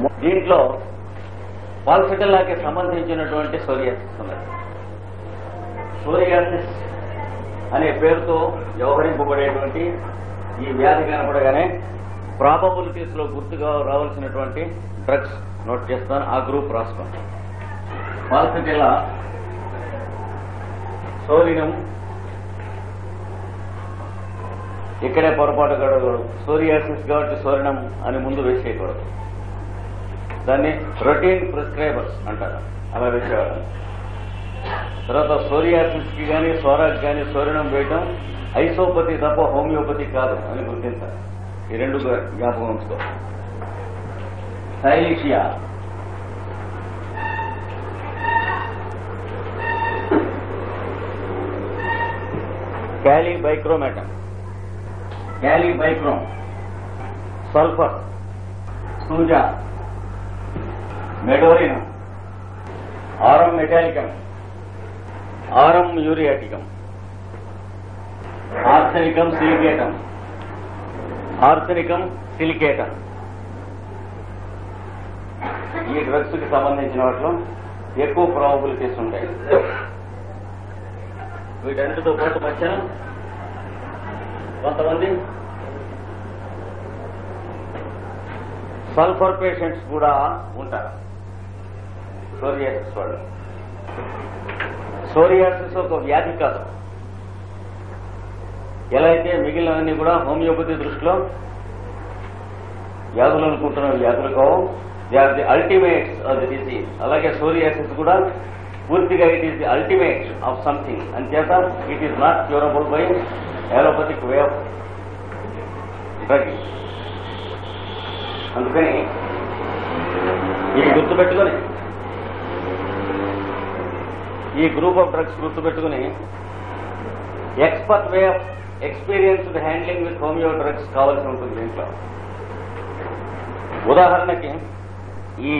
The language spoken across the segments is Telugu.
దీంట్లో పాల్ఫిటల్లాకి సంబంధించినటువంటి సోరియాసిస్ ఉన్నది సోరియాసిస్ అనే పేరుతో వ్యవహరింపబడేటువంటి ఈ వ్యాధి కనపడగానే ప్రాబబిలిటీస్ లో గుర్తుగా రావాల్సినటువంటి డ్రగ్స్ నోట్ చేస్తాను ఆ గ్రూప్ రాసుకోండి పాల్ఫిటెలా సోలినం ఇక్కడే పొరపాటు కడగకూడదు సోరియాసిస్ కాబట్టి సోరినం అని ముందు వేసేయకూడదు దాన్ని రొటీన్ ప్రిస్క్రైబర్స్ అంటారు అలా వేసేవాడు తర్వాత సోరియాసిస్ కి కానీ సోరాకి కానీ సోరినం వేయటం ఐసోపతి తప్ప హోమియోపతి కాదు అని గుర్తించాలి ఈ రెండు జ్ఞాపకం ఉంచుకో సైలిషియా క్యాలీ బైక్రోమేటం క్యాలీ బైక్రోమ్ సల్ఫర్ సూజా మెడోరినం ఆరం మెటాలికం ఆరం యూరియాటికం ఆర్సెనికం సిలికేటం ఆర్సెనికం సిలికేటం ఈ డ్రగ్స్ కి సంబంధించిన వాటిలో ఎక్కువ ప్రాబిలిటీస్ ఉంటాయి వీటన్నిటితో పాటు మధ్య కొంతమంది సల్ఫర్ పేషెంట్స్ కూడా ఉంటారు సోరియాసిస్ వాళ్ళు సోరియాసిస్ ఒక వ్యాధి కాదు ఎలా అయితే మిగిలినవన్నీ కూడా హోమియోపతి దృష్టిలో వ్యాధులు అనుకుంటున్న వ్యాధులు కావు they are the ultimates of the disease అలాగే సోరియాసిస్ కూడా పూర్తిగా it is the ultimate of something అంచేత it is not curable by allopathic way of drug అందుకని ఇది గుర్తుపెట్టుకొని ఈ గ్రూప్ ఆఫ్ డ్రగ్స్ గుర్తుపెట్టుకుని expert way of experienced handling with homeo drugs కావాల్సి ఉంటుంది దీంట్లో ఉదాహరణకి ఈ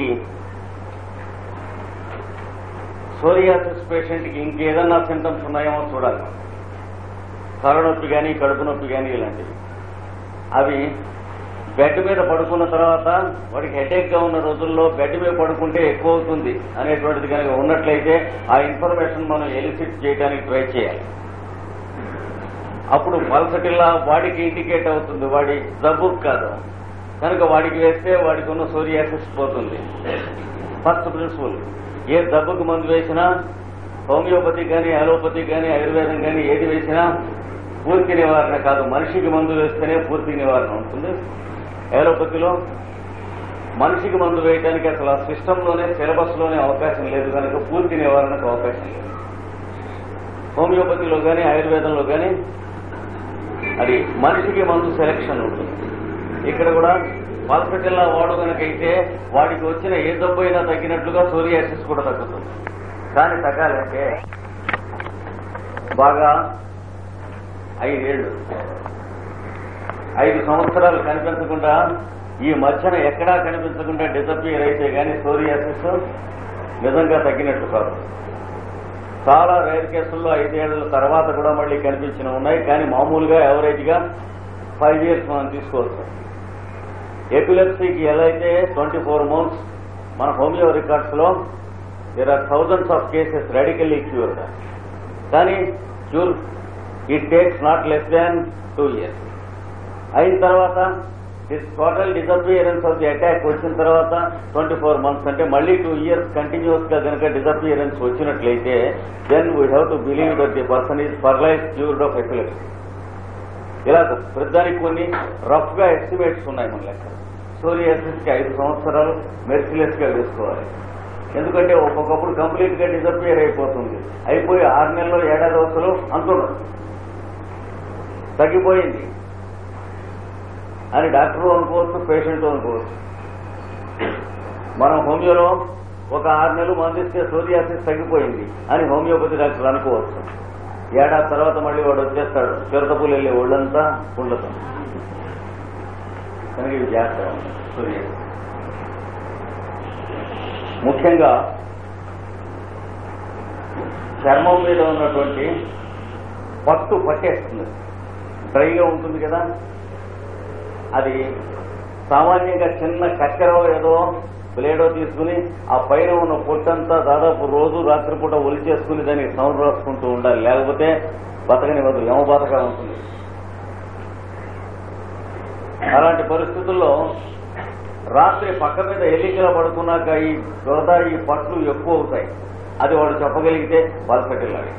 సోరియాసిస్ పేషెంట్కి ఇంకేదన్నా సింటమ్స్ ఉన్నాయేమో చూడాలి తలనొప్పి కానీ కడుపు నొప్పి కానీ ఇలాంటివి అవి బెడ్ మీద పడుకున్న తర్వాత వాడికి హెడేక్ గా ఉన్న రోజుల్లో బెడ్ మీద పడుకుంటే ఎక్కువ అవుతుంది అనేటువంటిది కనుక ఉన్నట్లయితే ఆ ఇన్ఫర్మేషన్ మనం ఎలిసిట్ చేయడానికి ట్రై చేయాలి అప్పుడు పల్సటిల్లా వాడికి ఇండికేట్ అవుతుంది వాడి జబ్బు కాదు కనుక వాడికి వేస్తే వాడికి ఉన్న సోరియాసిస్ పోతుంది ఫస్ట్ ప్రిన్సిపల్ ఏ జబ్బుకు మందు వేసినా హోమియోపతి కానీ అలోపతి కానీ ఆయుర్వేదం కానీ ఏది వేసినా పూర్తి నివారణ కాదు మనిషికి మందు వేస్తేనే పూర్తి నివారణ ఉంటుంది ఏలోపతిలో మనిషికి మందు వేయడానికి అసలు ఆ సిస్టంలోనే సిలబస్లోనే అవకాశం లేదు కనుక పూర్తి నివారణకు అవకాశం లేదు హోమియోపతిలో కానీ ఆయుర్వేదంలో కానీ అది మనిషికి మందు సెలక్షన్ ఉంటుంది ఇక్కడ కూడా హాస్పిటల్లో వాడు కనుకైతే వాడికి వచ్చిన ఏ జబ్బు అయినా తగ్గినట్లుగా సోరియాసిస్ కూడా తగ్గుతుంది కానీ తగ్గాలంటే బాగా ఐదేళ్లు ఐదు సంవత్సరాలు కనిపించకుండా ఈ మధ్యన ఎక్కడా కనిపించకుండా డిసపియర్ అయితే కానీ సోరియాసిస్ నిజంగా తగ్గినట్టు కాదు చాలా రేర్ కేసుల్లో ఐదేళ్ల తర్వాత కూడా మళ్ళీ కనిపించిన ఉన్నాయి కానీ మామూలుగా యావరేజ్ గా ఫైవ్ ఇయర్స్ మనం తీసుకోవచ్చు ఎపిలెప్సీకి ఎలా అయితే ట్వంటీ ఫోర్ మంత్స్ మన హోమియో రికార్డ్స్ లో there are thousands of cases radically cured కానీ cure it takes not less than two years అయిన తర్వాత total disappearance of the attack వచ్చిన తర్వాత ట్వంటీ ఫోర్ మంత్స్ అంటే మళ్ళీ టూ ఇయర్స్ కంటిన్యూస్ గా కనుక డిసపియరెన్స్ వచ్చినట్లయితే then we have to believe that the person is for life cured of epilepsy ఇలా ప్రతిదానికి కొన్ని రఫ్ గా ఎస్టిమేట్స్ ఉన్నాయి మన లెక్క సోరియాసిస్ కి ఐదు సంవత్సరాలు మెర్సిలెస్ గా వేసుకోవాలి ఎందుకంటే ఒక్కొక్కప్పుడు కంప్లీట్ గా డిసపియర్ అయిపోతుంది అయిపోయి ఆరు నెలలు ఏడాది వసలు అంటున్నారు తగ్గిపోయింది అని డాక్టర్ అనుకోవచ్చు పేషెంట్ అనుకోవచ్చు మనం హోమియోలో ఒక ఆరు నెలలు మందిస్తే సోరియాసిస్ తగ్గిపోయింది అని హోమియోపతి డాక్టర్ అనుకోవచ్చు ఏడాది తర్వాత మళ్ళీ వాడు వచ్చేస్తాడు చిరతపులు వెళ్ళే ఒళ్ళంతా ఉండదు కనుక ఇవి చేస్తాం సోరియాసిస్ ముఖ్యంగా చర్మం మీద ఉన్నటువంటి పట్టు పట్టేస్తుంది డ్రైగా ఉంటుంది కదా అది సామాన్యంగా చిన్న కక్కెరో ఏదో బ్లేడో తీసుకుని ఆ పైన ఉన్న పొట్టంతా దాదాపు రోజు రాత్రిపూట ఒలిచేసుకుని దానికి సౌండ్ రాసుకుంటూ ఉండాలి లేకపోతే బతకనివ్వదు యమ బతక ఉంటుంది అలాంటి పరిస్థితుల్లో రాత్రి పక్క మీద ఎలికల పడుకున్నాక ఈ దురద ఈ పట్లు ఎక్కువ అవుతాయి అది వాడు చెప్పగలిగితే బాల్పెట్టెళ్ళాలి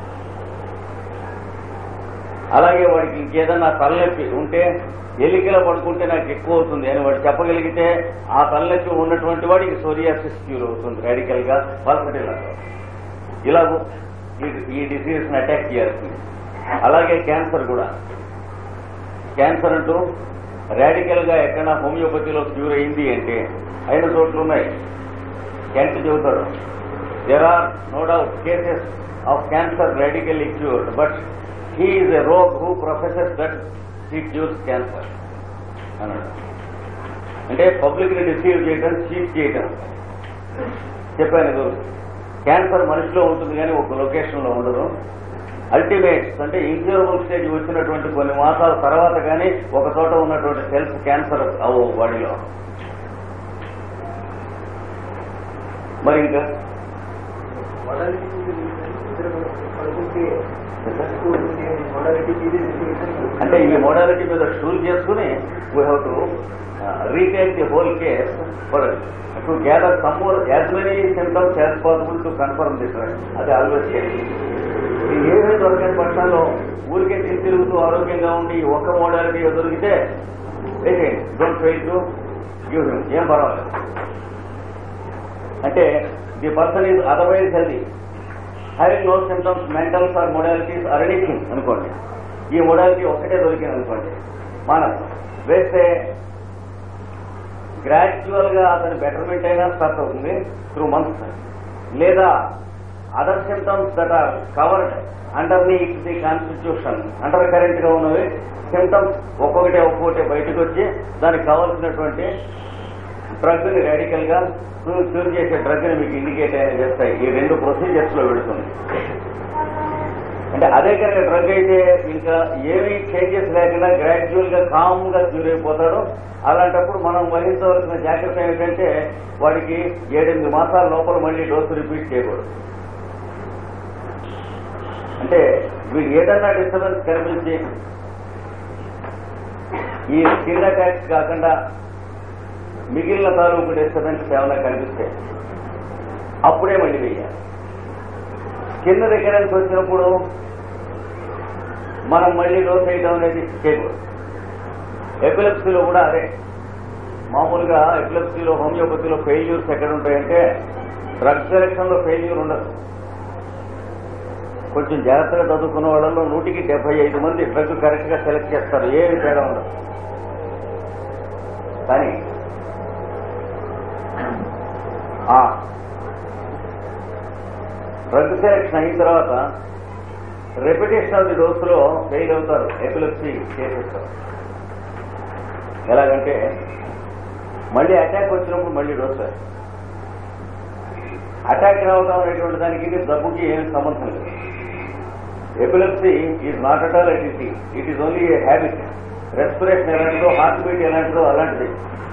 అలాగే వాడికి ఇంకేదన్నా తలనొప్పి ఉంటే ఎలికల పడుకుంటే నాకు ఎక్కువ అవుతుంది అని వాడు చెప్పగలిగితే ఆ తలనొప్పి ఉన్నటువంటి వాడికి సోరియాసిస్ క్యూర్ అవుతుంది రాడికల్ గా బాల్పెట్టెళ్ళ ఇలా ఈ- ఈ డిసీజ్ ని అటాక్ చేస్తుంది అలాగే క్యాన్సర్ కూడా క్యాన్సర్ అంటూ రాడికల్ గా ఎక్కడ హోమియోపతిలో క్యూర్ అయింది అంటే అయిన చోట్లు ఉన్నాయి కెంట్ చెబుతాడు there are no doubt cases of cancer radically cured but he is a rogue who professes that he cures cancer అన్నాడు అంటే పబ్లిక్ ని డిసీవ్ చేయడం చీట్ చేయడం చెప్పాను ఇది క్యాన్సర్ మనిషిలో ఉంటుంది కానీ ఒక లొకేషన్ లో ఉండదు అల్టిమేట్స్ అంటే ఇన్క్యూరబుల్ స్టేజ్ వచ్చినటువంటి కొన్ని మాసాల తర్వాత కానీ ఒక చోట ఉన్నటువంటి సెల్స్ క్యాన్సర్ అవు బాడీలో మరి ఇంకా అంటే ఈ మోడాలిటీ మీద షూల్ చేసుకుని we have to retake the whole case for to gather some more as many symptoms as possible to confirm this అది ఆల్వేస్ ఏమీ దొరకని పక్షాల్లో ఊరికే తిరిగి తిరుగుతూ ఆరోగ్యంగా ఉండి ఈ ఒక్క మోడాలిటీ దొరికితే don't fail to give him ఏం పర్వాలేదు అంటే the person is otherwise healthy having no symptoms mentals or modalities or anything అనుకోండి ఈ మొడాలిటీ ఒక్కటే దొరికింది అనుకోండి మనం వేస్తే గ్రాడ్యువల్ గా అతని బెటర్మెంట్ అయినా స్టార్ట్ అవుతుంది త్రూ మంత్స్ లేదా other symptoms that are covered under the the constitution under current గా ఉన్నవి సిమ్టమ్స్ ఒక్కొక్కటే ఒక్కొక్కటి బయటకు వచ్చి దానికి కావాల్సినటువంటి డ్రగ్ ని రాడికల్ గా క్యూర్ చేసే డ్రగ్ ని మీకు ఇండికేట్ అయినా చేస్తాయి ఈ రెండు ప్రొసీజర్స్ లో పెడుతుంది అంటే అదే కనుక డ్రగ్ అయితే ఇంకా ఏమీ చేంజెస్ లేకుండా గ్రాడ్యువల్ గా కామ్ గా క్యూర్ అయిపోతాడు అలాంటప్పుడు మనం వహించవలసిన జాగ్రత్త ఏమిటంటే వాడికి ఏడెనిమిది మాసాల లోపల మళ్ళీ డోసు రిపీట్ చేయకూడదు అంటే వీడు ఏదన్నా డిస్టర్బెన్స్ కనిపించి ఈ స్కిన్ అటాక్స్ కాకుండా మిగిలిన తాలూకు డిస్టర్బెన్స్ ఏమైనా కనిపిస్తే అప్పుడే మళ్ళీ వెయ్యాలి స్కిన్ రికరెన్స్ వచ్చినప్పుడు మనం మళ్ళీ డోస్ వేయడం అనేది చేయకూడదు ఎపిలెప్సీలో కూడా అదే మామూలుగా ఎపిలెప్సీలో హోమియోపతిలో ఫెయిల్యూర్స్ ఎక్కడ ఉంటాయంటే డ్రగ్ సెలెక్షన్ లో ఫెయిల్యూర్ ఉండదు కొంచెం జాగ్రత్తగా చదువుకున్న వాళ్ళలో నూటికి డెబ్బై ఐదు మంది డ్రగ్ కరెక్ట్ గా సెలెక్ట్ చేస్తారు ఏమి తేడా ఉండదు కానీ ఆ డ్రగ్ సెలెక్షన్ అయిన తర్వాత రెపిటేషన్ ఆఫ్ ది డోసులో ఫెయిల్ అవుతారు ఎపిలెప్సీ కేసెస్ ఎలాగంటే మళ్ళీ అటాక్ వచ్చినప్పుడు మళ్ళీ డోస్ వేస్తారు. అటాక్ రావడం అనేటువంటి దానికి ఇది జబ్బుకి ఏం సంబంధం లేదు epilepsy is not at all at it it is only a habit respiration ఎలాంటిదో హార్ట్ బీట్ ఎలాంటిదో అలాంటిది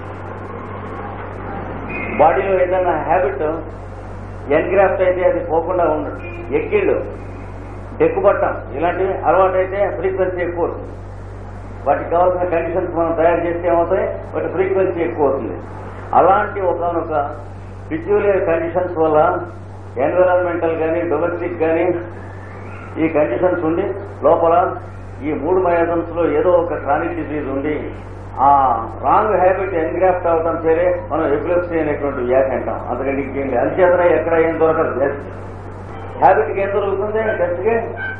బాడీలో ఏదైనా హ్యాబిట్ ఎన్గ్రాఫ్ట్ అయితే అది పోకుండా ఉండదు ఎక్కిళ్ళు డెక్కుపట్టం ఇలాంటివి అలవాటు అయితే ఫ్రీక్వెన్సీ ఎక్కువ అవుతుంది వాటికి కావాల్సిన కండిషన్స్ మనం తయారు చేస్తే ఏమవుతాయి వాటి ఫ్రీక్వెన్సీ ఎక్కువ అవుతుంది అలాంటి ఒకనొక పిచ్యులర్ కండిషన్స్ వల్ల ఎన్విరాన్మెంటల్ కానీ డొమెస్టిక్ కానీ ఈ కండిషన్స్ ఉండి లోపల ఈ మూడు మయాజమ్స్ లో ఏదో ఒక క్రానిక్ డిసీజ్ ఉండి ఆ రాంగ్ హ్యాబిట్ ఎన్గ్రాఫ్ట్ అవటం సరే మనం ఎపిలెప్సీ అనేటువంటి వ్యాధి అంటాం అందుకని ఇంకేం అంచేతన ఎక్కడ ఏం దొరకదు జస్ట్ హ్యాబిట్కి ఏం దొరుకుతుంది జస్ట్గా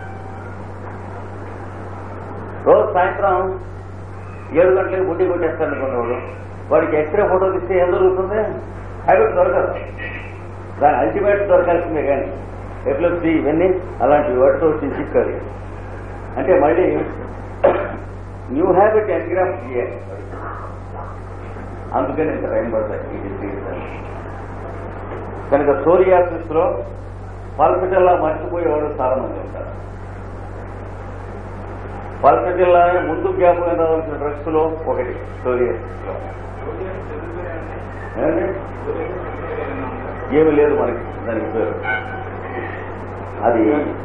రోజు సాయంత్రం ఏడు గంటలకు బుడ్డి కొట్టేస్తాడు అనుకున్నవాడు వాడికి ఎక్స్రే ఫోటో తీస్తే ఏం దొరుకుతుంది హ్యాబిట్ దొరకదు దాని అల్టిమేట్ దొరకాల్సిందే కానీ ఎపిలెప్సీ ఇవన్నీ అలాంటి వాటితో వచ్చిన చిక్కది అంటే మళ్ళీ న్యూ హ్యాబిట్ ఎన్గ్రాఫ్ చేయాలి అందుకని ఇంత టైం పడతాయి ఈ డిసీజ్ కనుక సోరియాసిస్ లో పల్పిటల్లా మర్చిపోయేవాడు చాలా మంది ఉంటారు పల్పిటల్లా ముందు జ్ఞాపకం రావాల్సిన డ్రగ్స్ లో ఒకటి సోరియాసిస్ లో ఏమండి? ఏమీ లేదు మనకి దానికి పేరు అది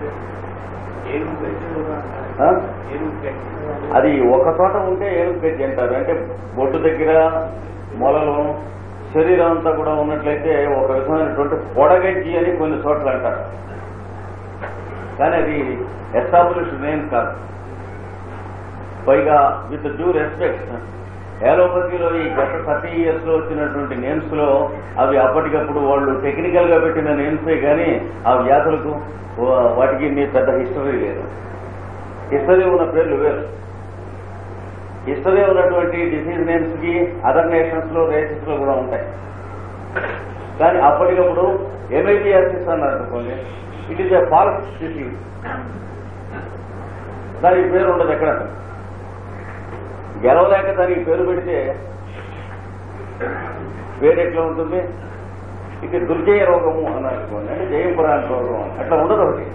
ఆ? అది ఒక చోట ఉంటే ఏనుగు గజ్జి అంటారు అంటే బొట్టు దగ్గర మొలలు శరీరం అంతా కూడా ఉన్నట్లయితే ఒక విధమైనటువంటి పొడగజ్జి అని కొన్ని చోట్ల అంటారు కానీ అది ఎస్టాబ్లిష్డ్ నేమ్ కాదు పైగా విత్ డ్యూ రెస్పెక్ట్ ఏలోపతిలో ఈ గత థర్టీ ఇయర్స్ లో వచ్చినటువంటి నేమ్స్ లో అవి అప్పటికప్పుడు వాళ్ళు టెక్నికల్ గా పెట్టిన నేమ్సే కానీ ఆ వ్యాధులకు వా- వాటికి మీ పెద్ద హిస్టరీ లేదు హిస్టరీ ఉన్న పేర్లు వేరు హిస్టరీ ఉన్నటువంటి డిసీజ్ నేమ్స్ కి అదర్ నేషన్స్ లో రేసెస్ లో కూడా ఉంటాయి కానీ అప్పటికప్పుడు ఎంఐబిఎస్ఎస్ అన్నారు అనుకోండి it is a false disease దానికి పేరు ఉండదు ఎక్కడ గెలవలేక దానికి పేరు పెడితే పేరు ఎట్లా ఉంటుంది ఇక దుర్జయ రోగము అన్నారు అనుకోండి అంటే జయంపురాని రోగం అట్లా ఉండదు ఒకటి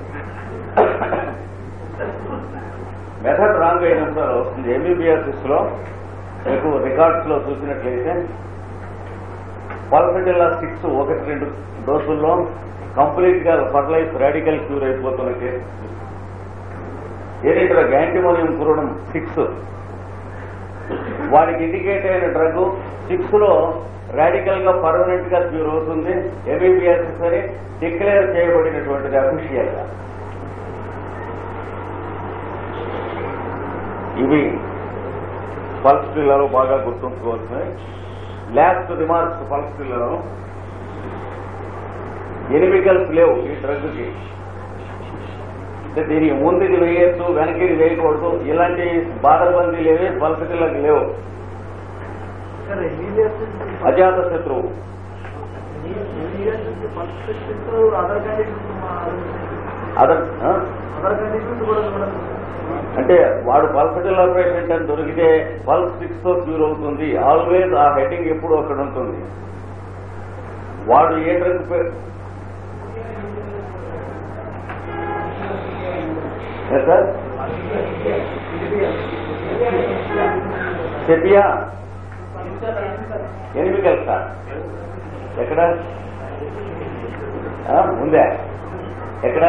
మెథడ్ రాంగ్ అయినప్పుడు అలా వస్తుంది ఎంబీబీఎస్ లో మీకు రికార్డ్స్ లో చూసినట్లయితే పల్సటిల్లా సిక్స్ ఒకటి రెండు డోసుల్లో కంప్లీట్ గా ఫర్లైఫ్ రాడికల్ క్యూర్ అయిపోతున్న కేసు ఏదైతే యాంటీమోనియం కురడం సిక్స్ వాడికి ఇండికేట్ అయిన డ్రగ్ సిక్స్ లో రాడికల్ గా పర్మనెంట్ గా క్యూర్ అవుతుంది ఎంబీబీఎస్ అని డిక్లేర్ చేయబడినటువంటిది అఫీషియల్ గా ఇవి పల్స్ పిల్లలు బాగా గుర్తుంచుకోవాల్సినవి లాస్ట్ రిమార్క్స్ పల్స్ పిల్లలు ఎనిమికల్స్ లేవు ఈ డ్రగ్ కి అంటే దీనికి ముందు ఇది వేయచ్చు వెనక్కి ఇది వేయకూడదు ఇలాంటి బాధబందీ లేవి పల్స్ పిల్లకి లేవు అజాత శత్రువు అదర్ కండిషన్స్ అదర్ ఆ? అదర్ కండిషన్స్ కూడా చూడదు అంటే వాడు పల్సటిల్ ఆపరేషన్ అని దొరికితే పల్స్ సిక్స్ తో క్యూర్ అవుతుంది ఆల్వేస్ ఆ హెడ్డింగ్ ఎప్పుడు అక్కడ ఉంటుంది వాడు ఏ డ్రగ్ పే- ఏ సార్ సెపియా ఎనిమికల్ సార్ ఎక్కడ ఆ, ఉందా ఎక్కడ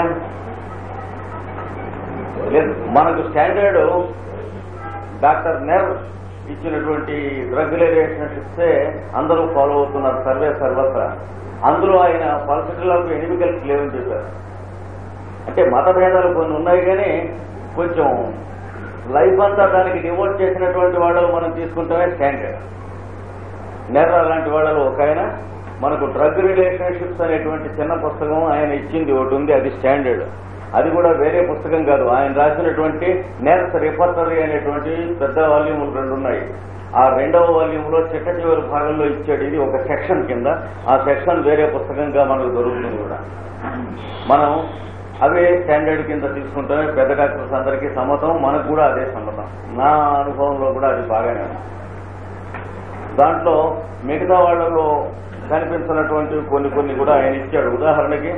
లేదు మనకు స్టాండర్డ్ డాక్టర్ నెర్ ఇచ్చినటువంటి రెగ్యులరేషన్స్ ఇస్తే అందరూ ఫాలో అవుతున్నారు సర్వే సర్వత్రా అందులో ఆయన పల్సటిలకు ఎనిమికల్స్ లేవని చెప్పారు అంటే మత భేదాలు కొన్ని ఉన్నాయి కానీ కొంచెం లైఫ్ అంతా దానికి డివోట్ చేసినటువంటి వాళ్ళు మనం తీసుకుంటామే స్టాండర్డ్ నెర్ర అలాంటి వాళ్ళలో ఒక ఆయన మనకు డ్రగ్ రిలేషన్షిప్స్ అనేటువంటి చిన్న పుస్తకం ఆయన ఇచ్చింది ఒకటి ఉంది అది స్టాండర్డ్ అది కూడా వేరే పుస్తకం కాదు ఆయన రాసినటువంటి నెర్స్ రిపర్టరీ అనేటువంటి పెద్ద వాల్యూములు రెండు ఉన్నాయి ఆ రెండవ వాల్యూమ్ లో చిట్ట చివరి భాగంలో ఇచ్చాడు ఇది ఒక సెక్షన్ కింద ఆ సెక్షన్ వేరే పుస్తకంగా మనకు దొరుకుతుంది కూడా మనం అవే స్టాండర్డ్ కింద తీసుకుంటామే పెద్ద డాక్టర్స్ అందరికీ సమ్మతం మనకు కూడా అదే సమ్మతం నా అనుభవంలో కూడా అది బాగానే ఉంది దాంట్లో మిగతా వాళ్ళలో కనిపించినటువంటి కొన్ని కొన్ని కూడా ఆయన ఇచ్చాడు ఉదాహరణకి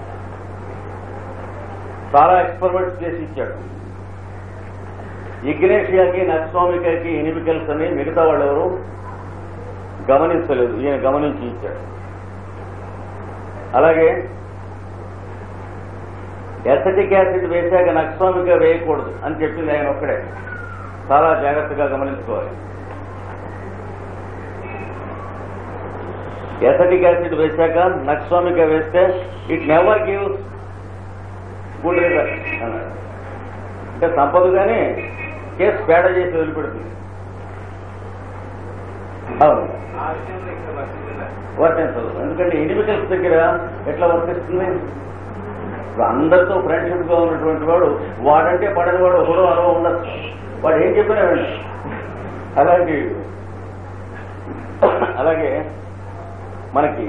చాలా ఎక్స్పెరిమెంట్స్ చేసి ఇచ్చాడు ఇగ్నేషియాకి నక్స్వామికాకి ఇనిమికల్స్ అని మిగతా వాళ్ళెవరు గమనించలేదు ఈయన గమనించి ఇచ్చాడు అలాగే ఎసటిక్ యాసిడ్ వేశాక నక్స్వామిక వేయకూడదు అని చెప్పింది ఆయన ఒక్కడే చాలా జాగ్రత్తగా గమనించుకోవాలి ఎసటిక్ యాసిడ్ వేశాక నక్స్వామిక వేస్తే it never gives good result అన్నాడు అంటే సంపద కానీ కేసు పేడ చేసి వదిలిపెడుతుంది అవును వర్తించదు ఎందుకంటే ఇండివిజువల్స్ దగ్గర ఎట్లా వర్తిస్తుంది ఇప్పుడు అందరితో ఫ్రెండ్షిప్ గా ఉన్నటువంటి వాడు వాడంటే పడని వాడు ఒకడో అరవ ఉండదు వాడు ఏం చెప్పినా వినడు. అలాంటి అలాగే మనకి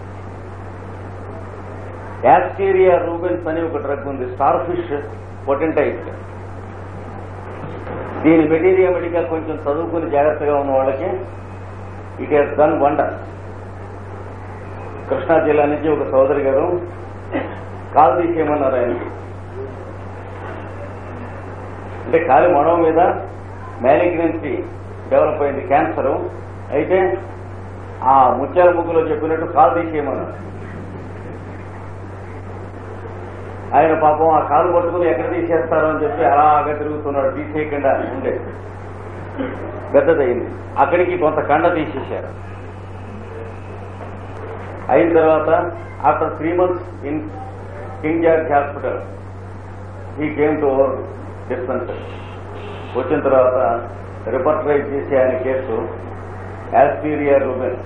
యాక్టీరియా రూబెన్స్ అని ఒక డ్రగ్ ఉంది స్టార్ ఫిష్ పొటెంటైట్ దీని మెటీరియా మెడికల్ కొంచెం చదువుకుని జాగ్రత్తగా ఉన్న వాళ్ళకి it has done wonder Krishna జిల్లా నుంచి ఒక సోదరి గారు కాలు తీసేయమన్నారు ఆయనకి అంటే కాలి మొడవ మీద మ్యాలిగ్నెన్సీ డెవలప్ అయింది క్యాన్సర్ అయితే ఆ ముత్యాల ముగ్గులో చెప్పినట్టు కాలు తీసేయమన్నారు ఆయన పాపం ఆ కాలు పట్టుకుని ఎక్కడ తీసేస్తారో అని చెప్పి అలాగా తిరుగుతున్నాడు తీసేయకుండా ఉండే పెద్దదయింది అక్కడికి కొంత కండ తీసేశారు అయిన తర్వాత after three months in King George hospital he came to over dispenser వచ్చిన తర్వాత రిపర్టరైజ్ చేసి ఆయన కేసు యాస్పీరియా రూబెన్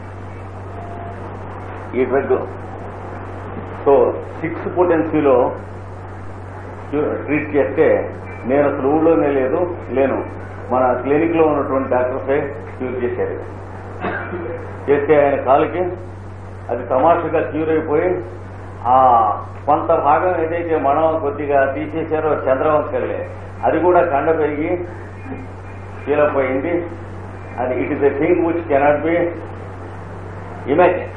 ఈ డ్రగ్ సో సిక్స్ పొటెన్సీలో ట్రీట్ చేస్తే నేను అసలు ఊళ్ళోనే లేదు లేను మన క్లినిక్ లో ఉన్నటువంటి డాక్టర్సే క్యూర్ చేశారు చేస్తే ఆయన కాలుకి అది తమాషగా క్యూర్ అయిపోయి ఆ కొంత భాగం ఏదైతే మనం కొద్దిగా తీసేశారో చంద్రవంశలే అది కూడా కండ పెరిగి ఫీలప్ అయింది అది it is a thing which cannot be imagine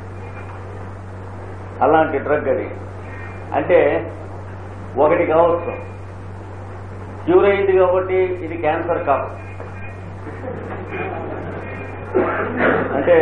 అలాంటి డ్రగ్ అది అంటే ఒకటి కావచ్చు క్యూర్ అయింది కాబట్టి ఇది క్యాన్సర్ కాదు అంటే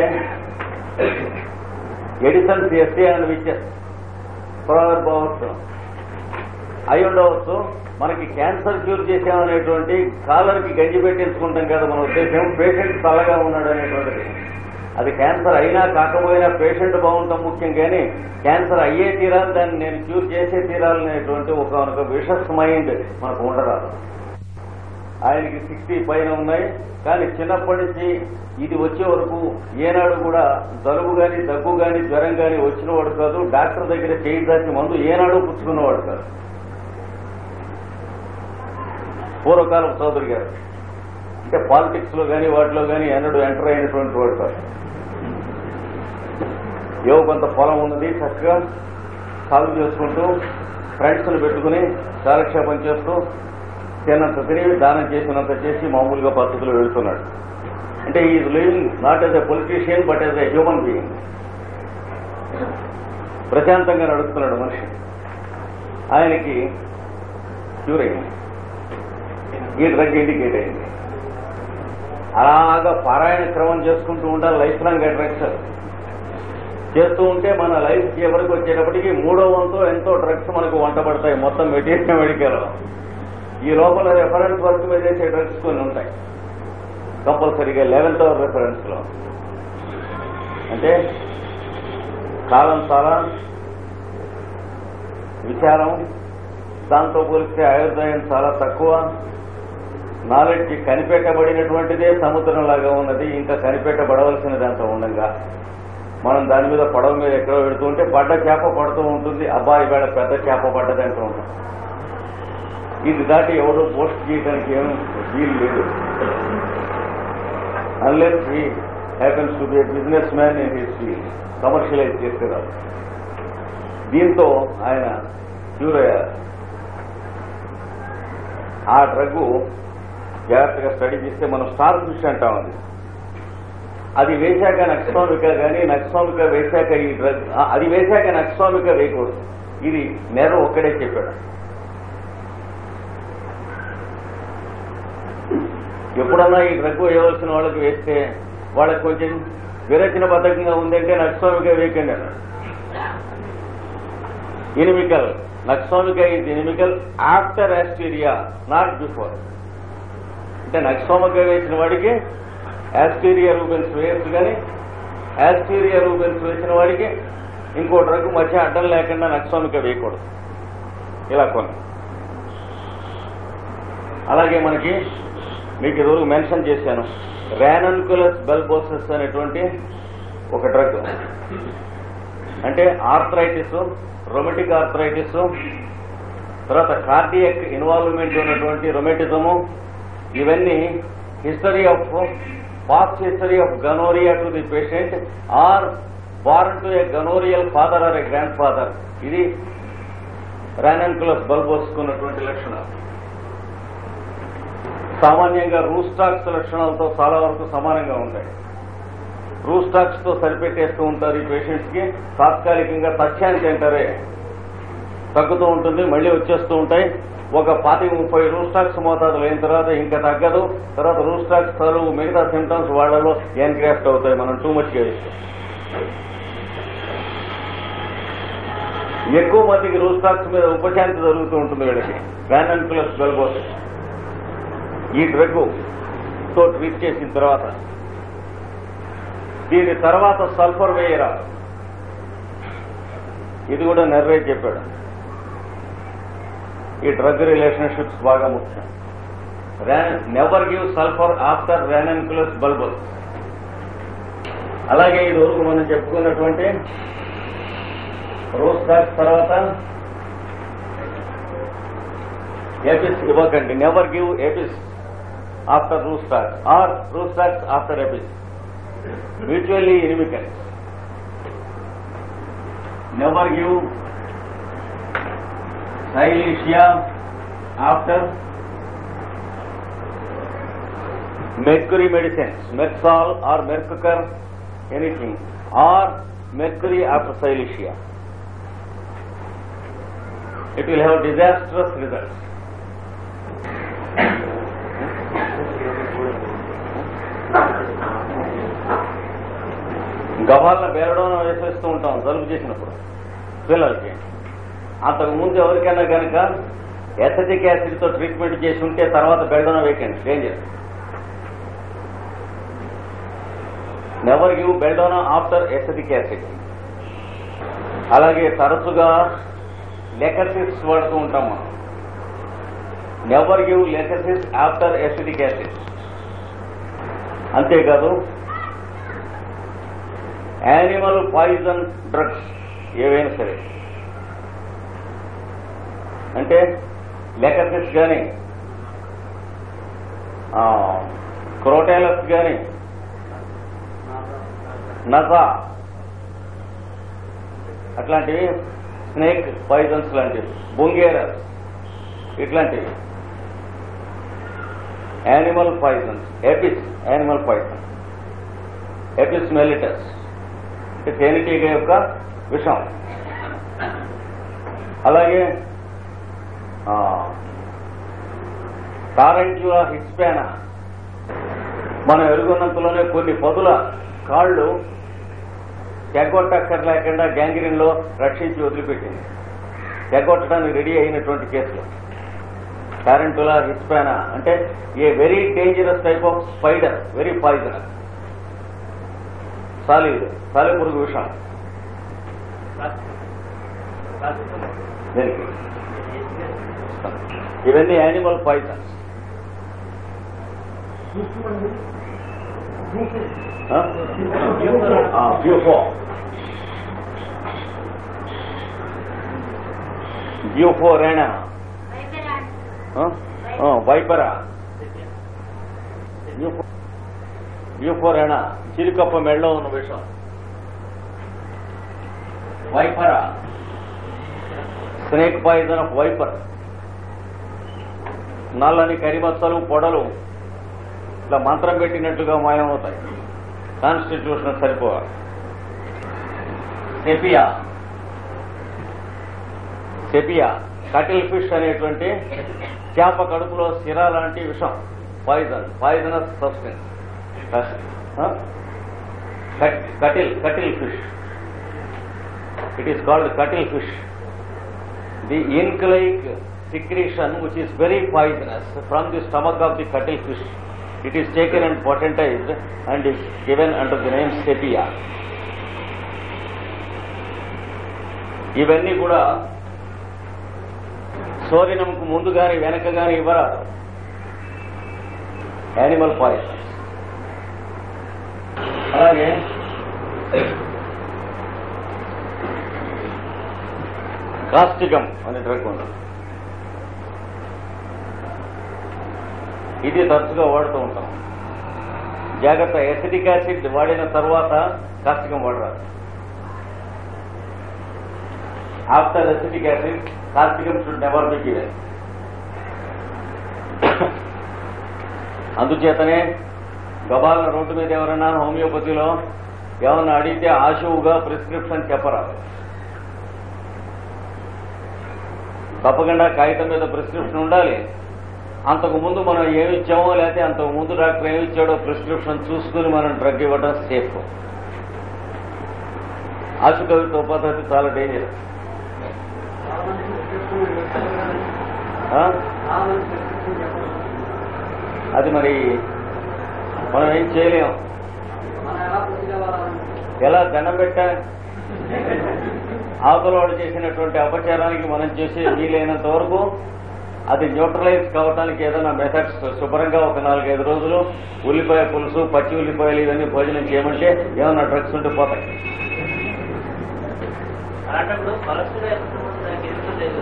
ఎడిసన్ ఎస్టీ అని విచ్చేస్ పోవచ్చు అయి ఉండవచ్చు మనకి క్యాన్సర్ క్యూర్ చేసామనేటువంటి కాలర్కి గంజి పెట్టించుకుంటాం కదా మన ఉద్దేశం పేషెంట్ చల్లగా ఉన్నాడు అనేటువంటిది అది క్యాన్సర్ అయినా కాకపోయినా పేషెంట్ బాగుంటాం ముఖ్యం కానీ క్యాన్సర్ అయ్యే తీరాలి దాన్ని నేను క్యూర్ చేసే తీరాలనేటువంటి ఒక ఒక విషస్ మైండ్ మనకు ఉండరాదు ఆయనకి సిక్స్టీ పైన ఉన్నాయి కానీ చిన్నప్పటి నుంచి ఇది వచ్చే వరకు ఏనాడు కూడా జలుబు గాని దగ్గు గాని జ్వరం గాని వచ్చినవాడు కాదు డాక్టర్ దగ్గర చేయి దాచి మందు ఏనాడు పుచ్చుకున్నవాడు కాదు పూర్వకాలం చౌదరి గారు అంటే పాలిటిక్స్ లో కానీ వాటిలో కానీ ఎన్నడూ ఎంటర్ అయినటువంటి వాడు కాదు ఏవో కొంత పొలం ఉన్నది చక్కగా సాగు చేసుకుంటూ ఫ్రెండ్స్ని పెట్టుకుని కాలక్షేపం చేస్తూ తిన్నంత తిని దానం చేసినంత చేసి మామూలుగా పద్ధతిలో వెళ్తున్నాడు అంటే is living not as a politician but as a human being ప్రశాంతంగా నడుస్తున్నాడు మనిషి ఆయనకి క్యూర్ అయింది ఈ డ్రగ్ ఇండికేట్ అయింది అలాగా పారాయణ క్రమం చేసుకుంటూ ఉండాలి లైఫ్ లాంగ్ డ్రగ్స్ చేస్తూ ఉంటే మన లైఫ్ చివరికి వచ్చేటప్పటికి మూడో వంతు ఎంతో డ్రగ్స్ మనకు వంట పడతాయి మొత్తం మెటీరియల్ మెడికల్ ఈ లోపల రెఫరెన్స్ వర్క్ మీద చేసే డ్రగ్స్ కొన్ని ఉంటాయి కంపల్సరీగా లెవెన్త్ అవర్ రెఫరెన్స్ లో అంటే కాలం చాలా విచారం దాంతో పోలిస్తే ఆయుర్దాయం చాలా తక్కువ నాలెడ్జ్ కనిపెట్టబడినటువంటిదే సముద్రంలాగా ఉన్నది ఇంకా కనిపెట్టబడవలసినది అంత ఉండగా మనం దాని మీద పడవ మీద ఎక్కడో పెడుతూ ఉంటే పడ్డ చేప పడుతూ ఉంటుంది అబ్బాయి వేళ పెద్ద చేప పడ్డది అంటూ ఉంటాం ఇది దాటి ఎవరు పోస్ట్ చేయడానికి ఏం వీలు లేదు unless he happens to be business man in his field commercialize చేసేవారు దీంతో ఆయన క్యూర్ అయ్యారు ఆ డ్రగ్ జాగ్రత్తగా స్టడీ చేస్తే మనం స్టార్ ఫిష్ అంటాం అది అది వేశాక నక్స్వామిక కానీ నక్స్వామిక వేశాక ఈ డ్రగ్ ఆ, అది వేశాక నక్స్వామిక వేయకూడదు ఇది నెర ఒక్కడే చెప్పాడు ఎప్పుడన్నా ఈ డ్రగ్ వేయవలసిన వాళ్ళకి వేస్తే వాళ్ళకి కొంచెం విరచన బద్ధకంగా ఉందంటే నక్స్వామిక వేయకండి అన్నాడు ఇనిమికల్ నక్స్వామిక ఇది inimical after asterias not before అంటే నక్స్వామిక వేసిన వాడికి యాస్టీరియా రూబెన్స్ వేయచ్చు కానీ యాస్టీరియా రూబెన్స్ వేసిన వాడికి ఇంకో డ్రగ్ మధ్య అడ్డం లేకుండా నక్స్వామిక వేయకూడదు ఇలా కొన్ని అలాగే మనకి మీకు ఈరోజు మెన్షన్ చేశాను ర్యానన్కులస్ బెల్బోసస్ అనేటువంటి ఒక డ్రగ్ అంటే ఆర్థరైటిస్ రొమెటిక్ ఆర్థరైటిస్ తర్వాత కార్డియక్ ఇన్వాల్వ్మెంట్ ఉన్నటువంటి రొమెటిజము ఇవన్నీ history of past history of gonorrhoea to the patient or born to a gonorrhoeal father or a grand father ఇది ర్యానన్కులస్ బల్బోస్కున్నటువంటి లక్షణాలు సామాన్యంగా రూస్టాక్స్ లక్షణాలతో చాలా వరకు సమానంగా ఉంటాయి రూస్టాక్స్ తో సరిపెట్టేస్తూ ఉంటారు ఈ పేషెంట్స్ కి తాత్కాలికంగా తథ్యానికి అంటారే తగ్గుతూ ఉంటుంది మళ్ళీ వచ్చేస్తూ ఉంటాయి ఒక పాతి ముప్పై రూస్టాక్స్ మోతాదులు అయిన తర్వాత ఇంకా తగ్గదు తర్వాత రూస్టాక్స్ తరువు మిగతా సిమ్టమ్స్ వాళ్ళలో ఎన్క్రాఫ్ట్ అవుతాయి మనం టూ మచ్ చేస్తే ఎక్కువ మందికి రూస్టాక్స్ మీద ఉపశాంతి జరుగుతూ ఉంటుంది వీళ్ళకి వ్యానంకులస్ గల్బోస్ ఈ డ్రగ్ తో ట్రీట్ చేసిన తర్వాత దీని తర్వాత సల్ఫర్ వేయరా ఇది కూడా నెర్రే చెప్పాడు ఈ డ్రగ్ రిలేషన్షిప్స్ బాగా ముఖ్యం never give sulphur after ranunculus bulbosus అలాగే ఇది వరకు మనం చెప్పుకున్నటువంటి రోజ్ డాక్స్ తర్వాత ఎపిస్ ఇవ్వకండి never give apis after rhus tox or rhus tox after apis mutually inimical never give Silesia after mercury medicines, Merxol or Mercur, anything, or mercury after Silesia. It will have disastrous results. గవాళ్ళ బేరడం వేసేస్తూ ఉంటాం జలుబు చేసినప్పుడు పిల్లలకి అంతకు ముందు ఎవరికైనా కనుక ఎసటిక్ యాసిడ్ తో ట్రీట్మెంట్ చేసి ఉంటే తర్వాత బెల్డోనా వేకండి danger never give belladonna after acetic acid అలాగే తరచుగా లెకసిస్ వాడుతూ ఉంటాం మనం never give lachesis after acidic acid అంతేకాదు యానిమల్ పాయిజన్ డ్రగ్స్ ఏవైనా సరే అంటే లెకసిస్ కానీ క్రోటైలస్ కానీ నజా అట్లాంటివి స్నేక్ పాయిజన్స్ లాంటివి బొంగేరస్ ఇట్లాంటివి animal poisons apis animal poison apis mellitus తేనెటీగ యొక్క విషం అలాగే టారెంట్యులా హిస్పానా మనం ఎరుగున్నంతలోనే కొన్ని పదుల కాళ్ళు తెగొట్టక్కర్ లేకుండా గ్యాంగ్రీన్ లో రక్షించి వదిలిపెట్టింది తెగొట్టడానికి రెడీ అయినటువంటి కేసులు టారెంటులా హిస్పానా అంటే a very dangerous type of spider very poisonous సాలిడ్ సాలి పురుగు విషం దేనికి ఇవన్నీ యానిమల్ పాయిజన్స్ బ్యూఫో బ్యూఫో రేణా వైపరా బ్యూఫో రేణా చిరుకప్ప మెళ్ళలో ఉన్న విషం vipera snake poison of viper నల్లని కరిమచ్చలు పొడలు ఇట్లా మంత్రం పెట్టినట్టుగా మాయమవుతాయి కాన్స్టిట్యూషన్ సరిపోవాలి సెపియా సెపియా కటిల్ ఫిష్ అనేటువంటి చేప కడుపులో సిర లాంటి విషం poison poisonous substance cuttle cuttle fish it is called cuttle fish the ink like secretion which is very poisonous from the stomach of the cuttlefish it is taken and potentized and is given under the name sepia ఇవన్నీ కూడా సోరినంకు ముందు గాని వెనక గాని ఇవ్వరాదు యానిమల్ పాయిజన్ అలాగే కాస్టికం అనే డ్రగ్ ఉంది ఇది తరచుగా వాడుతూ ఉంటాం జాగ్రత్త ఎసిడిక్ యాసిడ్ వాడిన తర్వాత కాస్టికం వాడరాదు after acidic acid causticum should never be given అందుచేతనే గబాల రోడ్డు మీద ఎవరైనా హోమియోపతిలో ఏమన్నా అడిగితే ఆశువుగా ప్రిస్క్రిప్షన్ చెప్పరాదు తప్పకుండా కాగితం మీద ప్రిస్క్రిప్షన్ ఉండాలి అంతకు ముందు మనం ఏమి ఇచ్చామో లేకపోతే అంతకు ముందు డాక్టర్ ఏమి ఇచ్చాడో ప్రిస్క్రిప్షన్ చూసుకుని మనం డ్రగ్ ఇవ్వడం సేఫ్ ఆశుకవిత్వ పద్ధతి చాలా డేంజర్ చాలా మంది prescription చెప్తారు కదండి. చాలా మంది prescription చెప్పరు. అది మరి మనం ఏం చేయలేం మనం ఎలా ప్రొసీడ్ అవ్వాలని ఎలా దండం పెట్టా అవతలవాడు చేసినటువంటి అపచారానికి మనం చేసే వీలైనంత వరకు అది న్యూట్రలైజ్ కావడానికి ఏదైనా మెథడ్స్ శుభ్రంగా ఒక నాలుగైదు రోజులు ఉల్లిపాయ పులుసు పచ్చి ఉల్లిపాయలు ఇవన్నీ భోజనం చేయమంటే ఏమన్నా డ్రగ్స్ ఉంటే పోతాయి అలాంటప్పుడు పలసుడు లేదు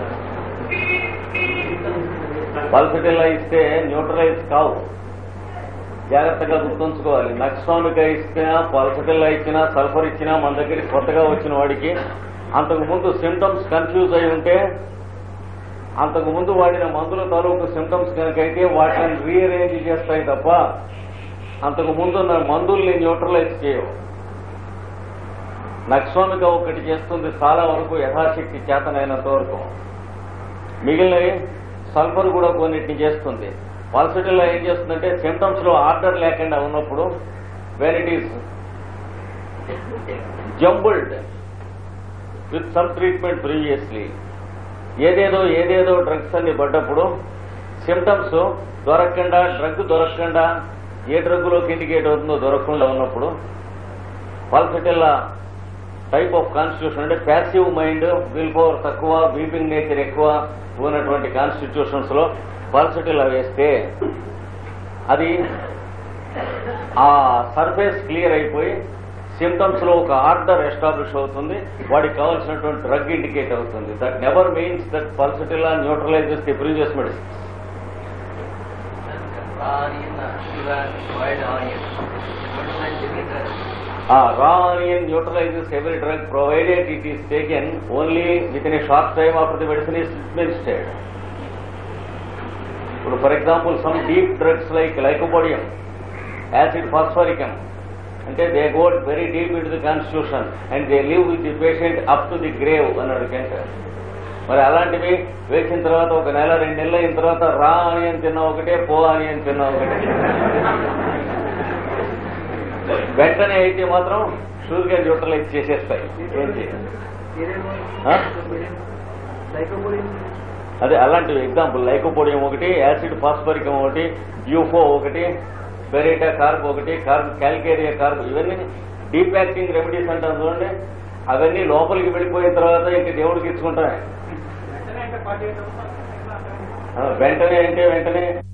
పల్సటిల్లా ఇస్తే న్యూట్రలైజ్ కావు జాగ్రత్తగా గుర్తుంచుకోవాలి నక్స్వామిక ఇచ్చినా పల్సటిల్లా ఇచ్చినా సల్ఫర్ ఇచ్చినా మన దగ్గరికి కొత్తగా వచ్చిన వాడికి అంతకు ముందు సిమ్టమ్స్ కన్ఫ్యూజ్ అయి ఉంటే అంతకు ముందు వాడిన మందుల తాలూకు సిమ్టమ్స్ కనుకైతే వాటిని రీఅరేంజ్ చేస్తాయి తప్ప అంతకు ముందు ఉన్న మందుల్ని న్యూట్రలైజ్ చేయవు నక్స్వామిక ఒకటి చేస్తుంది చాలా వరకు యథాశక్తి చేతనైనంత వరకు మిగిలినవి సల్ఫర్ కూడా కొన్నిటిని చేస్తుంది పాల్సిటీలో ఏం చేస్తుందంటే సిమ్టమ్స్ లో ఆర్డర్ లేకుండా ఉన్నప్పుడు where it is jumbled with some treatment previously ఏదేదో ఏదేదో డ్రగ్స్ అన్ని పడ్డప్పుడు సిమ్టమ్స్ దొరకకుండా డ్రగ్ దొరకకుండా ఏ డ్రగ్లోకి ఇండికేట్ అవుతుందో దొరకకుండా ఉన్నప్పుడు పాల్సిటిల్లా టైప్ ఆఫ్ కాన్స్టిట్యూషన్ అంటే ప్యాసివ్ మైండ్ విల్ పవర్ తక్కువ వీపింగ్ నేచర్ ఎక్కువ ఉన్నటువంటి కాన్స్టిట్యూషన్స్ లో పల్సటిలా వేస్తే అది ఆ సర్ఫేస్ క్లియర్ అయిపోయి సిమ్టమ్స్ లో ఒక ఆర్డర్ ఎస్టాబ్లిష్ అవుతుంది వాడికి కావాల్సినటువంటి డ్రగ్ ఇండికేట్ అవుతుంది that never means that pulsatilla neutralizes the previous medicine raw onion neutralizes every drug provided it is taken only within a short time after the medicine is administered. ఇప్పుడు for example some deep drugs like lycopodium acid phosphoricum అంటే they go very deep in the constitution and they live with the patient up to the grave అన్నాడు కెంటర్ మరి అలాంటివి వేసిన తర్వాత ఒక నెల రెండు నెలలు అయిన తర్వాత రా ఆనియన్ తిన్నా ఒకటే పో ఆనియన్ తిన్నా ఒకటే వెంటనే అయితే మాత్రం షూర్గా న్యూట్రలైజ్ చేసేస్తాయి ఏం చేయాలి ఆ? లైకోపోడియం అదే అలాంటివి ఎగ్జాంపుల్ లైకోపోడియం ఒకటి యాసిడ్ ఫాస్ఫరికం ఒకటి యూఫో ఒకటి బెరేటా కార్బ్ ఒకటి కార్బ్ క్యాల్కేరియా కార్బ్ ఇవన్నీ డీప్ యాక్టింగ్ రెమెడీస్ అంటారు చూడండి అవన్నీ లోపలికి వెళ్ళిపోయిన తర్వాత ఇంక దేవుడికి ఇచ్చుకుంటామే వెంటనే అంటే ఫార్టీ ఎయిట్ ఆ, వెంటనే అంటే వెంటనే